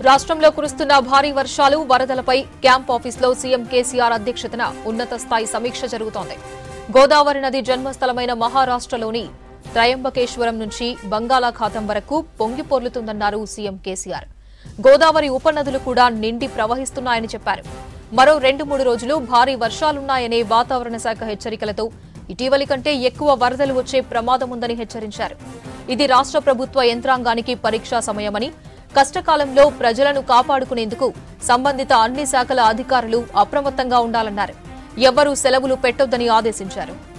రాష్ట్రంలో కురుస్తున్న భారీ వర్షాలు వరదలపై క్యాంప్ ఆఫీస్లో సీఎం కేసీఆర్ అధ్యక్షతన ఉన్నత స్థాయి సమీక్ష జరుగుతోంది గోదావరి నది జన్మస్థలమైన మహారాష్ట్రలోని త్రయంబకేశ్వరం నుంచి బంగాళాఖాతం వరకు పొంగి పొర్లుతుందన్నారు సీఎం కేసీఆర్ గోదావరి ఉపనదులు కూడా నిండి ప్రవహిస్తున్నాయని చెప్పారు మరో రెండు మూడు రోజులు భారీ వర్షాలున్నాయనే వాతావరణ శాఖ హెచ్చరికలతో ఇటీవలి కంటే ఎక్కువ వరదలు వచ్చే ప్రమాదం ఉందని హెచ్చరించారు ఇది రాష్ట్ర ప్రభుత్వ యంత్రాంగానికి పరీక్షా సమయమని కష్టకాలంలో ప్రజలను కాపాడుకునేందుకు సంబంధిత అన్ని శాఖల అధికారులు అప్రమత్తంగా ఉండాలన్నారు ఎవ్వరూ సెలవులు పెట్టొద్దని ఆదేశించారు